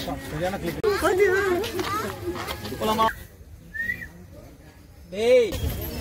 டேய்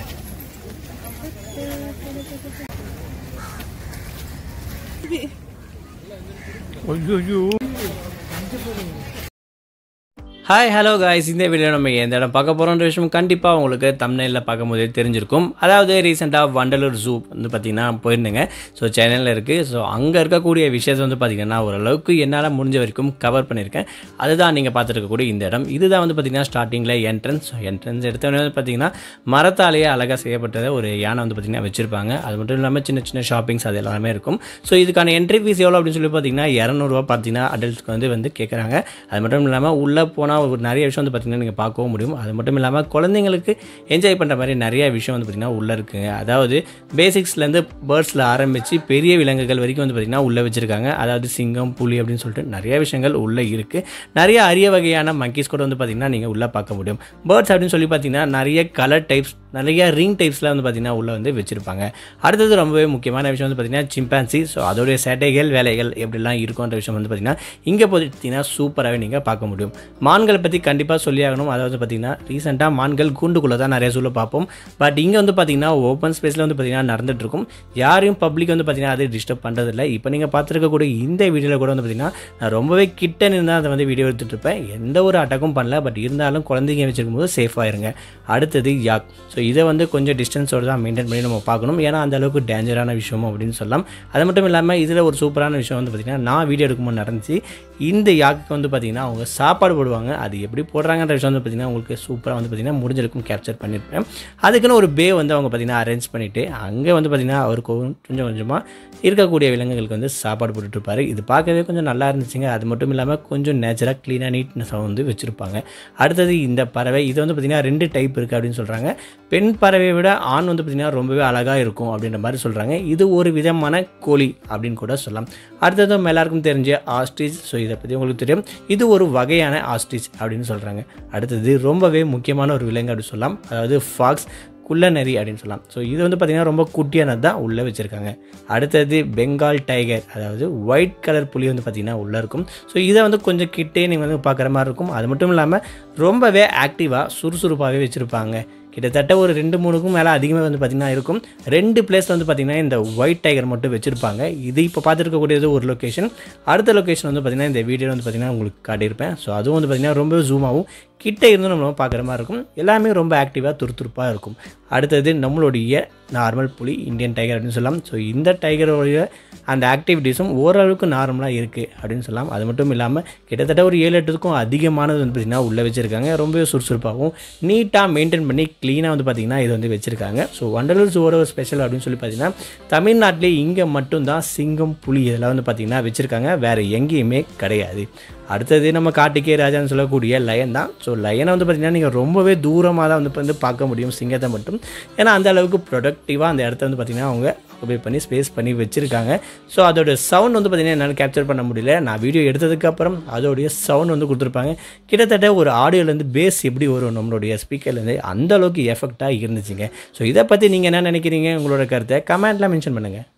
hi hello guys இந்த video நம்ம எந்த இடம் பார்க்க போகிறோன்ற விஷயம் கண்டிப்பாக உங்களுக்கு தமிழ்நில பார்க்கும்போதே தெரிஞ்சிருக்கும் அதாவது ரீசெண்டாக வண்டலூர் ஜூ வந்து பார்த்திங்கன்னா போயிருந்தேங்க ஸோ சேனலில் இருக்குது ஸோ அங்கே இருக்கக்கூடிய விஷயத்தை வந்து பார்த்திங்கன்னா ஓரளவுக்கு என்னால் முடிஞ்ச வரைக்கும் கவர் பண்ணியிருக்கேன் அதுதான் நீங்கள் பார்த்துருக்கக்கூடிய இந்த இடம் இதுதான் வந்து பார்த்திங்கன்னா ஸ்டார்டிங்கில் என்ட்ரன்ஸ் என்ட்ரன்ஸ் எடுத்தவொடனே வந்து பார்த்திங்கன்னா மரத்தாலேயே அழகாக செய்யப்பட்டதை ஒரு யானை வந்து பார்த்திங்கன்னா வச்சுருப்பாங்க அது மட்டும் இல்லாமல் சின்ன சின்ன ஷாப்பிங்ஸ் அது எல்லாமே இருக்கும் ஸோ இதுக்கான என்ட்ரி ஃபீஸ் எவ்வளோ அப்படின்னு சொல்லி பார்த்தீங்கன்னா இரநூறுவா பார்த்தீங்கன்னா அடல்ட்ஸ்க்கு வந்து வந்து கேட்குறாங்க அது மட்டும் இல்லாமல் உள்ளே போனால் ஒரு நிறைய விஷயம் வந்து பார்த்திங்கன்னா நீங்கள் பார்க்கவும் முடியும் அது மட்டும் இல்லாமல் குழந்தைங்களுக்கு என்ஜாய் பண்ணுற மாதிரி நிறைய விஷயம் வந்து பார்த்திங்கன்னா உள்ளே இருக்குங்க அதாவது பேசிக்ஸ்லேருந்து பேர்ட்ஸில் ஆரம்பித்து பெரிய விலங்குகள் வரைக்கும் வந்து பார்த்திங்கன்னா உள்ளே வச்சுருக்காங்க அதாவது சிங்கம் புலி அப்படின்னு சொல்லிட்டு நிறைய விஷயங்கள் உள்ளே இருக்குது நிறைய அரிய வகையான மங்கீஸ் கூட வந்து பார்த்திங்கன்னா நீங்கள் உள்ளே பார்க்க முடியும் பேர்ட்ஸ் அப்படின்னு சொல்லி பார்த்தீங்கன்னா நிறைய கலர் டைப்ஸ் நிறைய ரிங் டைப்ஸில் வந்து பார்த்திங்கன்னா உள்ளே வந்து வச்சுருப்பாங்க அடுத்தது ரொம்பவே முக்கியமான விஷயம் வந்து பார்த்திங்கன்னா சிம்பான்சி ஸோ அதோடைய சேட்டைகள் வேலைகள் எப்படிலாம் இருக்குன்ற விஷயம் வந்து பார்த்திங்கன்னா இங்கே பார்த்தீங்கன்னா சூப்பராகவே நீங்கள் பார்க்க முடியும் மான்களை பற்றி கண்டிப்பாக சொல்லி ஆகணும் அதாவது பார்த்திங்கன்னா ரீசெண்டாக மான்கள் கூண்டுக்குள்ளே தான் நிறைய சொல்ல பார்ப்போம் பட் இங்கே வந்து பார்த்திங்கன்னா ஓப்பன் ஸ்பேஸில் வந்து பார்த்திங்கன்னா நடந்துட்டு இருக்கும் யாரையும் பப்ளிக் வந்து பார்த்திங்கன்னா அதை டிஸ்டர்ப் பண்ணுறதில்ல இப்போ நீங்கள் பார்த்துருக்கக்கூடிய இந்த வீடியோவில் கூட வந்து பார்த்திங்கன்னா நான் ரொம்பவே கிட்ட நின்று தான் அதை வந்து வீடியோ எடுத்துகிட்டு இருப்பேன் எந்த ஒரு அட்டாக்கும் பண்ணல பட் இருந்தாலும் குழந்தைங்க வச்சிருக்கும் போது சேஃபாக இருங்க அடுத்தது யாக் ஸோ இதை வந்து கொஞ்சம் டிஸ்டன்ஸோடு தான் மெயின்டைன் பண்ணி நம்ம பார்க்கணும் ஏன்னா அந்த அளவுக்கு டேஞ்சரான விஷயம் அப்படின்னு சொல்லலாம் அது மட்டும் இல்லாமல் இதில் ஒரு சூப்பரான விஷயம் வந்து பார்த்திங்கன்னா நான் வீடியோ எடுக்கும்போது நடந்துச்சு இந்த யாக்கு வந்து பார்த்திங்கன்னா அவங்க சாப்பாடு போடுவாங்க அது எப்படி போடுறாங்கன்ற விஷயம் வந்து பார்த்திங்கன்னா உங்களுக்கு சூப்பராக வந்து பார்த்திங்கன்னா முடிஞ்சிருக்கும் கேப்சர் பண்ணியிருப்பேன் அதுக்குன்னு ஒரு பே வந்து அவங்க பார்த்திங்கன்னா அரேஞ்ச் பண்ணிவிட்டு அங்கே வந்து பார்த்திங்கன்னா அவருக்கு கொஞ்சம் கொஞ்சமாக இருக்கக்கூடிய விலங்குகளுக்கு வந்து சாப்பாடு போட்டுட்ருப்பாரு இது பார்க்கவே கொஞ்சம் நல்லா இருந்துச்சுங்க அது மட்டும் இல்லாமல் கொஞ்சம் நேச்சராக க்ளீனாக நீட்னஸாக வந்து வச்சுருப்பாங்க அடுத்தது இந்த பறவை இது வந்து பார்த்திங்கன்னா ரெண்டு டைப் இருக்குது அப்படின்னு சொல்கிறாங்க பெண் பறவையை விட ஆண் வந்து பார்த்திங்கன்னா ரொம்பவே அழகாக இருக்கும் அப்படின்ற மாதிரி சொல்கிறாங்க இது ஒரு விதமான கோழி அப்படின்னு கூட சொல்லலாம் அடுத்தது நம்ம எல்லாருக்கும் தெரிஞ்ச ஆஸ்ட்ரிச் ஸோ இதை பற்றி உங்களுக்கு தெரியும் இது ஒரு வகையான ஆஸ்ட்ரிச் அப்படின்னு சொல்கிறாங்க அடுத்தது ரொம்பவே முக்கியமான ஒரு விலங்கு அப்படின்னு சொல்லலாம் அதாவது ஃபாக்ஸ் குள்ளநரி அப்படின்னு சொல்லலாம் ஸோ இது வந்து பார்த்திங்கன்னா ரொம்ப குட்டியானது தான் உள்ளே வச்சுருக்காங்க அடுத்தது பெங்கால் டைகர் அதாவது ஒயிட் கலர் புலி வந்து பார்த்திங்கன்னா உள்ளே இருக்கும் ஸோ இதை வந்து கொஞ்சம் கிட்டே நீங்கள் வந்து பார்க்குற மாதிரி இருக்கும் அது மட்டும் இல்லாமல் ரொம்பவே ஆக்டிவாக சுறுசுறுப்பாகவே வச்சுருப்பாங்க கிட்டத்தட்ட ஒரு ரெண்டு மூணுக்கும் மேலே அதிகமாக வந்து பார்த்திங்கன்னா இருக்கும் ரெண்டு பிளேஸில் வந்து பார்த்திங்கன்னா இந்த ஒயிட் டைகர் மட்டும் வச்சுருப்பாங்க இது இப்போ பார்த்துருக்கக்கூடியது ஒரு லொக்கேஷன் அடுத்த லொக்கேஷன் வந்து பார்த்திங்கன்னா இந்த வீடியோ வந்து பார்த்திங்கன்னா உங்களுக்கு காட்டியிருப்பேன் ஸோ அதுவும் வந்து பார்த்திங்கன்னா ரொம்ப ஜூமாகவும் கிட்ட இருந்து நம்ம பார்க்குற மாதிரி இருக்கும் எல்லாமே ரொம்ப ஆக்டிவாக துருதுருப்பாக இருக்கும் அடுத்தது நம்மளுடைய நார்மல் புலி இந்தியன் டைகர் அப்படின்னு சொல்லலாம் ஸோ இந்த டைகரோடைய அந்த ஆக்டிவிட்டீஸும் ஓரளவுக்கு நார்மலாக இருக்குது அப்படின்னு சொல்லலாம் அது மட்டும் இல்லாமல் கிட்டத்தட்ட ஒரு ஏழு எட்டுக்கும் அதிகமானது வந்து பார்த்திங்கன்னா உள்ளே வச்சுருக்காங்க ரொம்பவே சுறுசுறுப்பாகவும் நீட்டாக மெயின்டைன் பண்ணி க்ளீனாக வந்து பார்த்திங்கன்னா இது வந்து வச்சுருக்காங்க ஸோ வண்டலூர் ஜூவோட ஒரு ஸ்பெஷல் அப்படின்னு சொல்லி பார்த்தீங்கன்னா தமிழ்நாட்டிலே இங்கே மட்டும்தான் சிங்கம் புலி இதெல்லாம் வந்து பார்த்திங்கன்னா வச்சுருக்காங்க வேறு எங்கேயுமே கிடையாது அடுத்தது நம்ம காட்டுக்கே ராஜான்னு சொல்லக்கூடிய லயன் தான் ஸோ லயனை வந்து பார்த்திங்கன்னா நீங்கள் ரொம்பவே தூரமாக தான் வந்து வந்து பார்க்க முடியும் சிங்கத்தை மட்டும் ஏன்னா அந்த அளவுக்கு ப்ரொடக்டிவாக அந்த இடத்த வந்து பார்த்திங்கன்னா அவங்க ஆக்குபை பண்ணி ஸ்பேஸ் பண்ணி வச்சுருக்காங்க ஸோ அதோட சவுண்ட் வந்து பார்த்திங்கன்னா என்னால் கேப்சர் பண்ண முடியல நான் வீடியோ எடுத்ததுக்கப்புறம் அதோடைய சவுண்ட் வந்து கொடுத்துருப்பாங்க கிட்டத்தட்ட ஒரு ஆடியோலேருந்து பேஸ் எப்படி வரும் நம்மளுடைய ஸ்பீக்கர்லேருந்து அந்த அளவுக்கு எஃபெக்டாக இருந்துச்சுங்க ஸோ இதை பற்றி நீங்கள் என்ன நினைக்கிறீங்க உங்களோட கருத்தை கமெண்ட்டில் மென்ஷன் பண்ணுங்கள்